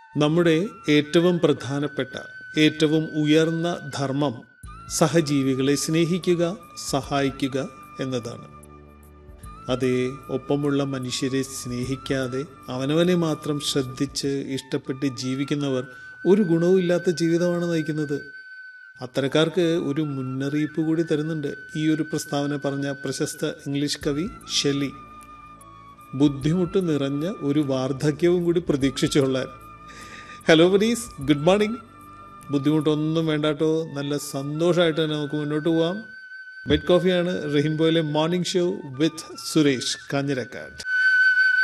നമ്മുടെ ഏറ്റവും പ്രധാനപ്പെട്ട ഏറ്റവും ഉയർന്ന ധർമ്മം സഹജീവികളെ സ്നേഹിക്കുക സഹായിക്കുക എന്നതാണ് അതേ ഒപ്പമുള്ള മനുഷ്യരെ സ്നേഹിക്കാതെ അവനവനെ മാത്രം ശ്രദ്ധിച്ച് ഇഷ്ടപ്പെട്ട് ജീവിക്കുന്നവർ ഒരു ഗുണവുമില്ലാത്ത ജീവിതമാണ് നയിക്കുന്നത് അത്തരക്കാർക്ക് ഒരു മുന്നറിയിപ്പ് കൂടി തരുന്നുണ്ട് ഈ ഒരു പ്രസ്താവന പറഞ്ഞ പ്രശസ്ത ഇംഗ്ലീഷ് കവി ഷെല്ലി ബുദ്ധിമുട്ട് നിറഞ്ഞ ഒരു വാർദ്ധക്യവും കൂടി പ്രതീക്ഷിച്ചുകൊള്ളാൻ ഹലോ ബഡീസ് ഗുഡ് മോർണിംഗ് ബുദ്ധിമുട്ടൊന്നും വേണ്ടാട്ടോ നല്ല സന്തോഷമായിട്ട് തന്നെ നമുക്ക് മുന്നോട്ട് പോവാം ബെഡ് കോഫിയാണ് റെയിൻബോയിലെ morning show with Suresh Kanjirakkad